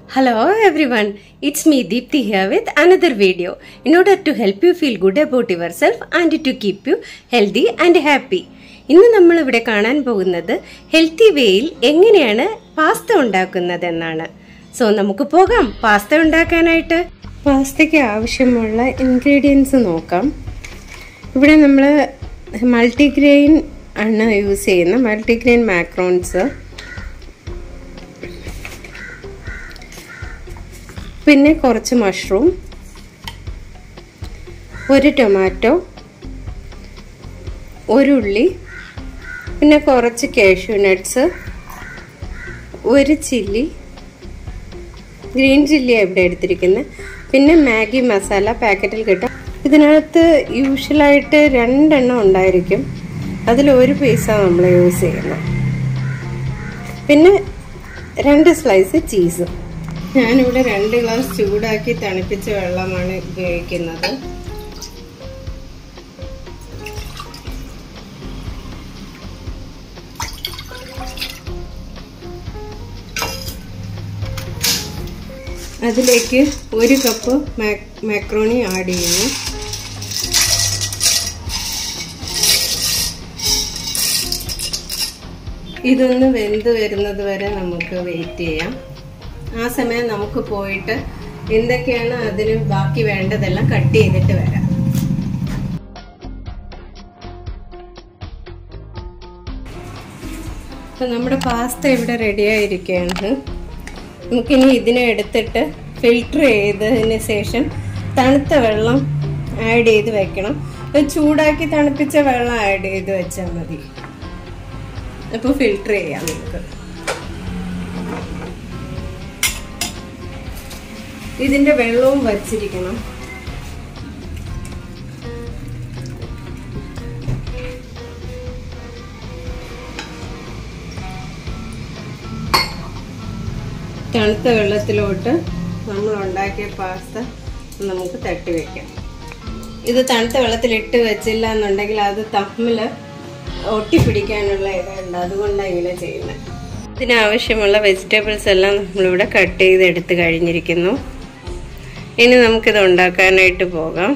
Hello everyone, it's me Deepthi here with another video in order to help you feel good about yourself and to keep you healthy and happy. ഇന്ന് നമ്മൾ ഇവിടെ കാണാൻ പോകുന്നത് healthy വേയിൽ എങ്ങനെയാണ് pasta ഉണ്ടാക്കുന്നത് എന്നാണ് സോ നമുക്ക് പോകാം പാസ്ത ഉണ്ടാക്കാനായിട്ട് പാസ്തയ്ക്ക് ആവശ്യമുള്ള ഇൻഗ്രീഡിയൻസ് നോക്കാം ഇവിടെ നമ്മൾ മൾട്ടിഗ്രെയിൻ ആണ് യൂസ് ചെയ്യുന്നത് മൾട്ടിഗ്രെയിൻ മാക്രോൺസ് പിന്നെ കുറച്ച് മഷ്റൂം ഒരു ടൊമാറ്റോ ഒരു ഉള്ളി പിന്നെ കുറച്ച് കാഷ്യൂ നട്ട്സ് ഒരു ചില്ലി ഗ്രീൻ ചില്ലിയാണ് ഇവിടെ എടുത്തിരിക്കുന്നത് പിന്നെ മാഗി മസാല പാക്കറ്റിൽ കിട്ടും ഇതിനകത്ത് യൂഷ്വലായിട്ട് രണ്ടെണ്ണം ഉണ്ടായിരിക്കും അതിൽ ഒരു പീസാണ് നമ്മൾ യൂസ് ചെയ്യുന്നത് പിന്നെ രണ്ട് സ്ലൈസ് ചീസ് ഞാനിവിടെ രണ്ട് ഗ്ലാസ് ചൂടാക്കി തണുപ്പിച്ച വെള്ളമാണ് ഉപയോഗിക്കുന്നത് അതിലേക്ക് ഒരു കപ്പ് മാക്രോണി ആഡ് ചെയ്യുന്നു ഇതൊന്ന് വെന്ത് വരുന്നത് വരെ നമുക്ക് വെയിറ്റ് ചെയ്യാം ആ സമയം നമുക്ക് പോയിട്ട് എന്തൊക്കെയാണ് അതിന് ബാക്കി വേണ്ടതെല്ലാം കട്ട് ചെയ്തിട്ട് വരാം അപ്പം നമ്മുടെ പാസ്ത ഇവിടെ റെഡി ആയിരിക്കുകയാണ് നമുക്കിനി ഇതിനെ എടുത്തിട്ട് ഫിൽട്ടർ ചെയ്തതിന് ശേഷം തണുത്ത വെള്ളം ആഡ് ചെയ്ത് വെക്കണം ചൂടാക്കി തണുപ്പിച്ച വെള്ളം ആഡ് ചെയ്ത് വെച്ചാൽ മതി അപ്പോൾ ഫിൽട്ടർ ചെയ്യാം നമുക്ക് ഇതിന്റെ വെള്ളവും വച്ചിരിക്കണം തണുത്ത വെള്ളത്തിലോട്ട് നമ്മൾ ഉണ്ടാക്കിയ പാസ്ത നമുക്ക് തട്ടി വെക്കാം ഇത് തണുത്ത വെള്ളത്തിൽ ഇട്ട് വെച്ചില്ല എന്നുണ്ടെങ്കിൽ അത് തമ്മിൽ ഒട്ടിപ്പിടിക്കാനുള്ള ഇതുണ്ട് അതുകൊണ്ടാണ് ഇങ്ങനെ ചെയ്യുന്നത് ഇതിനാവശ്യമുള്ള വെജിറ്റബിൾസ് എല്ലാം നമ്മളിവിടെ കട്ട് ചെയ്ത് എടുത്ത് കഴിഞ്ഞിരിക്കുന്നു ഇനി നമുക്കിത് ഉണ്ടാക്കാനായിട്ട് പോകാം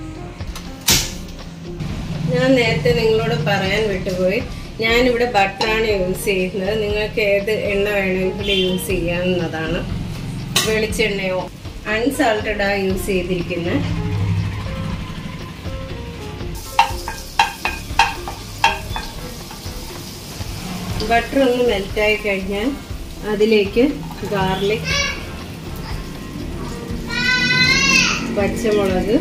ഞാൻ നേരത്തെ നിങ്ങളോട് പറയാൻ വിട്ടുപോയി ഞാനിവിടെ ബട്ടറാണ് യൂസ് ചെയ്യുന്നത് നിങ്ങൾക്ക് ഏത് എണ്ണ വേണമെങ്കിലും യൂസ് ചെയ്യാവുന്നതാണ് വെളിച്ചെണ്ണയോ അൺസാൾട്ടഡാ യൂസ് ചെയ്തിരിക്കുന്നത് ബട്ടർ ഒന്ന് മെൽറ്റായി കഴിഞ്ഞാൽ അതിലേക്ക് ഗാർലിക് പച്ചമുളക്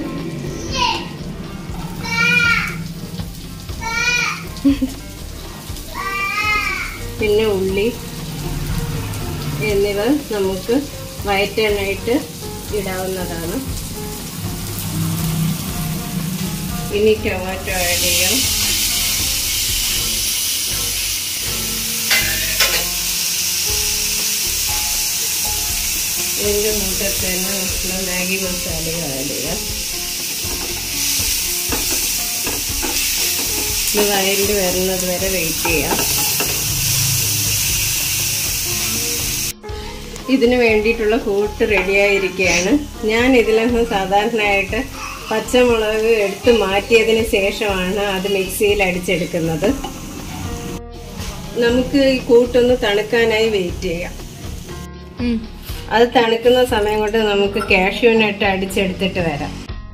പിന്നെ ഉള്ളി എന്നിവ നമുക്ക് വയറ്റാനായിട്ട് ഇടാവുന്നതാണ് ഇനി ടൊമാറ്റോ ആഡ് ചെയ്യാം ഇതിൻ്റെ കൂട്ടത്തിൽ തന്നെ നമ്മൾ മാഗി മസാലയും ആഡ് ചെയ്യാം ഇത് വയലിൽ വരുന്നത് വരെ വെയിറ്റ് ചെയ്യാം ഇതിന് വേണ്ടിയിട്ടുള്ള കൂട്ട് റെഡിയായിരിക്കുകയാണ് ഞാൻ ഇതിലൊന്നും സാധാരണയായിട്ട് പച്ചമുളക് എടുത്ത് മാറ്റിയതിന് ശേഷമാണ് അത് മിക്സിയിൽ അടിച്ചെടുക്കുന്നത് നമുക്ക് ഈ കൂട്ടൊന്ന് തണുക്കാനായി വെയിറ്റ് ചെയ്യാം അത് തണുക്കുന്ന സമയം കൊണ്ട് നമുക്ക് കാഷ്യൂ നട്ട് അടിച്ചെടുത്തിട്ട് വരാം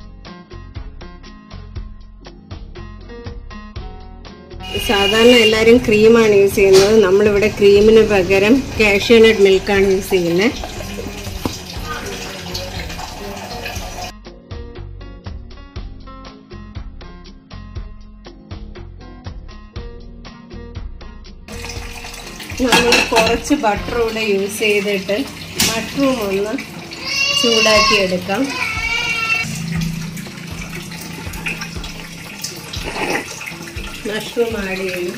സാധാരണ എല്ലാവരും ക്രീമാണ് യൂസ് ചെയ്യുന്നത് നമ്മളിവിടെ ക്രീമിന് പകരം കാഷ്യൂ നട്ട് മിൽക്കാണ് യൂസ് ചെയ്യുന്നത് നമ്മൾ കുറച്ച് ബട്ടർ കൂടെ യൂസ് ചെയ്തിട്ട് മഷ്റൂം ഒന്ന് ചൂടാക്കി എടുക്കാം മഷ്റൂം ആഡ് ചെയ്യും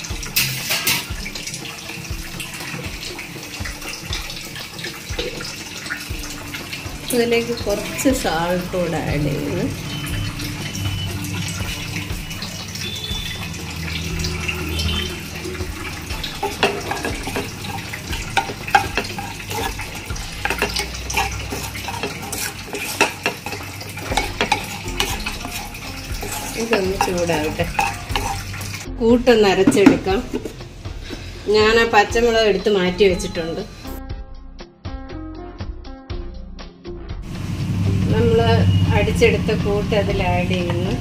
അതിലേക്ക് കുറച്ച് സാൾട്ട് കൂടെ ആഡ് ചെയ്യുന്നു ഇതൊന്ന് ചൂടാവട്ടെ കൂട്ടൊന്ന് അരച്ചെടുക്കാം ഞാൻ ആ പച്ചമുളക് എടുത്ത് മാറ്റി വെച്ചിട്ടുണ്ട് നമ്മൾ അടിച്ചെടുത്ത കൂട്ട് അതിൽ ആഡ് ചെയ്യുന്നു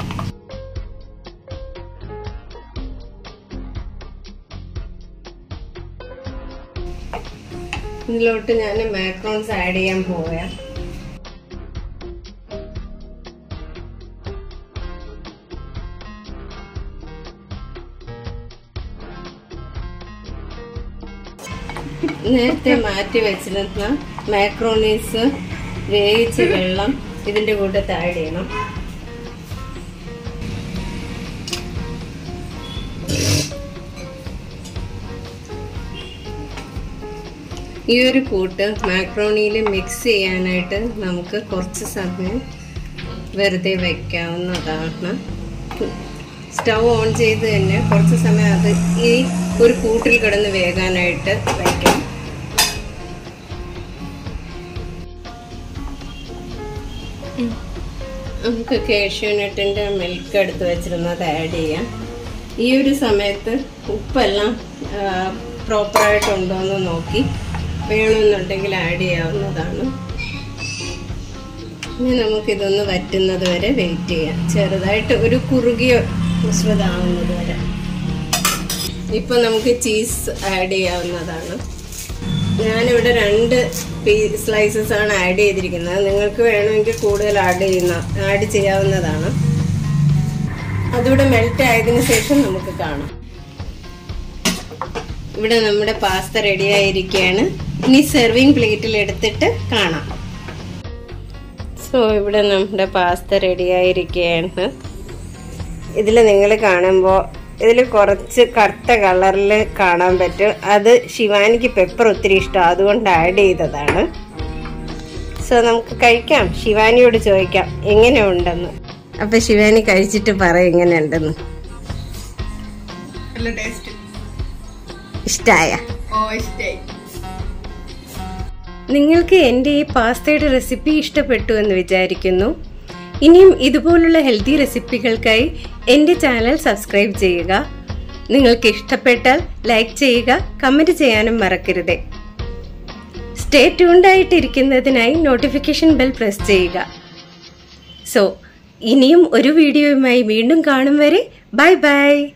ഇതിലോട്ട് ഞാൻ മാക്രോൺസ് ആഡ് ചെയ്യാൻ പോയാ നേരത്തെ മാറ്റി വെച്ചിരുന്ന മാക്രോണീസ് വേവിച്ച വെള്ളം ഇതിന്റെ കൂട്ടത്ത് ആഡ് ചെയ്യണം ഈ ഒരു കൂട്ട് മാക്രോണിയിൽ മിക്സ് ചെയ്യാനായിട്ട് നമുക്ക് കുറച്ച് സമയം വെറുതെ വയ്ക്കാവുന്നതാണ് സ്റ്റൗ ഓൺ ചെയ്ത് തന്നെ കുറച്ച് സമയം അത് ഈ ഒരു കൂട്ടിൽ കിടന്ന് വേകാനായിട്ട് വയ്ക്കാം നമുക്ക് കേഷ്യൂനട്ടിൻ്റെ മിൽക്ക് എടുത്ത് വെച്ചിരുന്നത് ആഡ് ചെയ്യാം ഈ ഒരു സമയത്ത് ഉപ്പെല്ലാം പ്രോപ്പറായിട്ടുണ്ടോ എന്ന് നോക്കി വേണമെന്നുണ്ടെങ്കിൽ ആഡ് ചെയ്യാവുന്നതാണ് ഇനി നമുക്കിതൊന്ന് വറ്റുന്നത് വരെ വെയിറ്റ് ചെയ്യാം ചെറുതായിട്ട് ഒരു കുറുകിയ മിശ്രിതമാവുന്നത് വരെ ഇപ്പം നമുക്ക് ചീസ് ആഡ് ചെയ്യാവുന്നതാണ് ഞാനിവിടെ രണ്ട് പീ സ്ലൈസസ് ആണ് ആഡ് ചെയ്തിരിക്കുന്നത് നിങ്ങൾക്ക് വേണമെങ്കിൽ കൂടുതൽ ആഡ് ചെയ്യുന്ന ആഡ് ചെയ്യാവുന്നതാണ് അതിവിടെ മെൽറ്റ് ആയതിനു ശേഷം നമുക്ക് കാണാം ഇവിടെ നമ്മുടെ പാസ്ത റെഡി ആയിരിക്കുകയാണ് ഇനി സെർവിങ് പ്ലേറ്റിൽ എടുത്തിട്ട് കാണാം സോ ഇവിടെ നമ്മുടെ പാസ്ത റെഡി ആയിരിക്കുകയാണ് ഇതിൽ നിങ്ങൾ കാണുമ്പോൾ ഇതിൽ കുറച്ച് കറുത്ത കളറിൽ കാണാൻ പറ്റും അത് ശിവാനിക്ക് പെപ്പർ ഒത്തിരി ഇഷ്ടം അതുകൊണ്ട് ആഡ് ചെയ്തതാണ് സോ നമുക്ക് കഴിക്കാം ശിവാനിയോട് ചോദിക്കാം എങ്ങനെ ഉണ്ടെന്ന് അപ്പൊ ശിവാനി കഴിച്ചിട്ട് പറ എങ്ങനെ ഉണ്ടെന്ന് നല്ല ടേസ്റ്റ് ഇഷ്ടായ ഓ ഇഷ്ടായി നിങ്ങൾക്ക് എൻ്റെ ഈ പാസ്തയുടെ റെസിപ്പി ഇഷ്ടപ്പെട്ടു എന്ന് വിചാരിക്കുന്നു ഇനിയും ഇതുപോലുള്ള ഹെൽത്തി റെസിപ്പികൾക്കായി എൻ്റെ ചാനൽ സബ്സ്ക്രൈബ് ചെയ്യുക നിങ്ങൾക്ക് ഇഷ്ടപ്പെട്ടാൽ ലൈക്ക് ചെയ്യുക കമൻറ്റ് ചെയ്യാനും മറക്കരുത് സ്റ്റേ ട്യൂൺഡായിട്ടിരിക്കുന്നതിനായി നോട്ടിഫിക്കേഷൻ ബെൽ പ്രസ് ചെയ്യുക സോ ഇനിയും ഒരു വീഡിയോയുമായി വീണ്ടും കാണും വരെ ബൈ ബൈ